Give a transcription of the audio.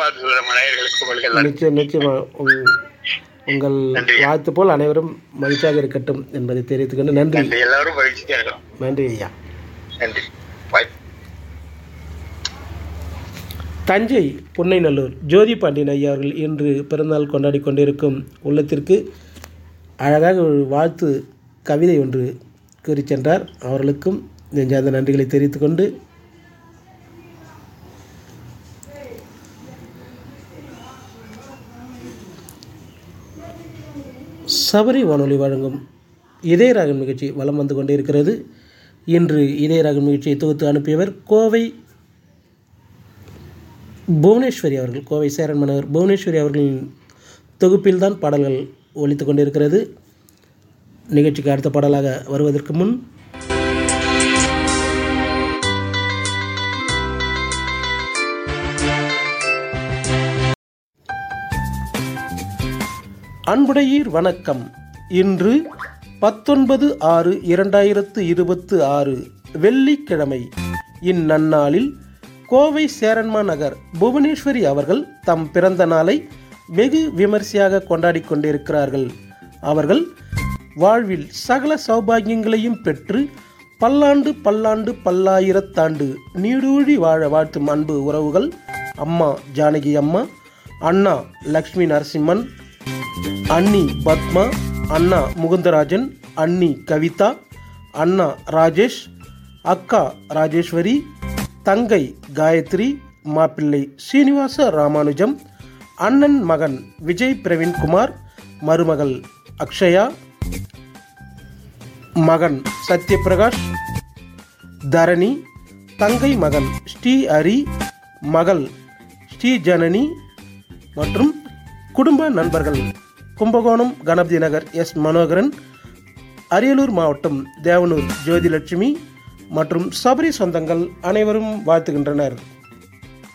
வாழ்த்து சொல்ற நம்ம நேயர்களுக்கு உங்களுக்கு எல்லாருக்கும் நிச்சயம் நிச்சயமா உங்- உங்கள் நன்றி. வாழ்த்து போல் அனைவரும் மகிழ்ச்சியாக இருக்கட்டும் என்பதை தெரிவித்துக்கொண்டு நன்றி நன்றி எல்லாரும் மகிழ்ச்சியா இருக்கலாம் நன்றி ஐயா நன்றி பாய் தஞ்சை புன்னைநல்லூர் ஜோதி பாண்டியன் ஐயா அவர்கள் இன்று பிறந்தநாள் கொண்டாடி கொண்டிருக்கும் உள்ளத்திற்கு அழகாக ஒரு வாழ்த்து கவிதை ஒன்று கூறி சென்றார் அவர்களுக்கும் நெஞ்சார்ந்த நன்றிகளை தெரிவித்துக்கொண்டு சபரி வானொலி வழங்கும் இதயராகம் நிகழ்ச்சி வலம் வந்து கொண்டிருக்கிறது இன்று இதயராகம் நிகழ்ச்சியை தொகுத்து அனுப்பியவர் கோவை புவனேஸ்வரி அவர்கள் கோவை சேரன் மன்னர் புவனேஸ்வரி அவர்களின் தொகுப்பில்தான் பாடல்கள் ஒலித்து கொண்டிருக்கிறது நிகழ்ச்சிக்கு அடுத்த பாடலாக வருவதற்கு முன் அன்புடையீர் வணக்கம் இன்று பத்தொன்பது ஆறு இரண்டாயிரத்து இருபத்து ஆறு வெள்ளிக்கிழமை இந்நன்னாளில் கோவை சேரன்மா நகர் புவனேஸ்வரி அவர்கள் தம் பிறந்த நாளை வெகு விமர்சையாக கொண்டாடி கொண்டிருக்கிறார்கள் அவர்கள் வாழ்வில் சகல சௌபாகியங்களையும் பெற்று பல்லாண்டு பல்லாண்டு பல்லாயிரத்தாண்டு நீடூழி வாழ வாழ்த்தும் அன்பு உறவுகள் அம்மா ஜானகி அம்மா அண்ணா லக்ஷ்மி நரசிம்மன் அண்ணி பத்மா அண்ணா முகுந்தராஜன் அண்ணி கவிதா அண்ணா ராஜேஷ் அக்கா ராஜேஸ்வரி தங்கை காயத்ரி மாப்பிள்ளை சீனிவாச ராமானுஜம் அண்ணன் மகன் விஜய் பிரவீன்குமார் மருமகள் அக்ஷயா மகன் சத்யபிரகாஷ் தரணி தங்கை மகன் ஸ்ரீ ஹரி மகள் ஸ்ரீ ஜனனி மற்றும் குடும்ப நண்பர்கள் கும்பகோணம் கணபதி நகர் எஸ் மனோகரன் அரியலூர் மாவட்டம் தேவனூர் ஜோதிலட்சுமி மற்றும் சபரி சொந்தங்கள் அனைவரும் வாழ்த்துகின்றனர்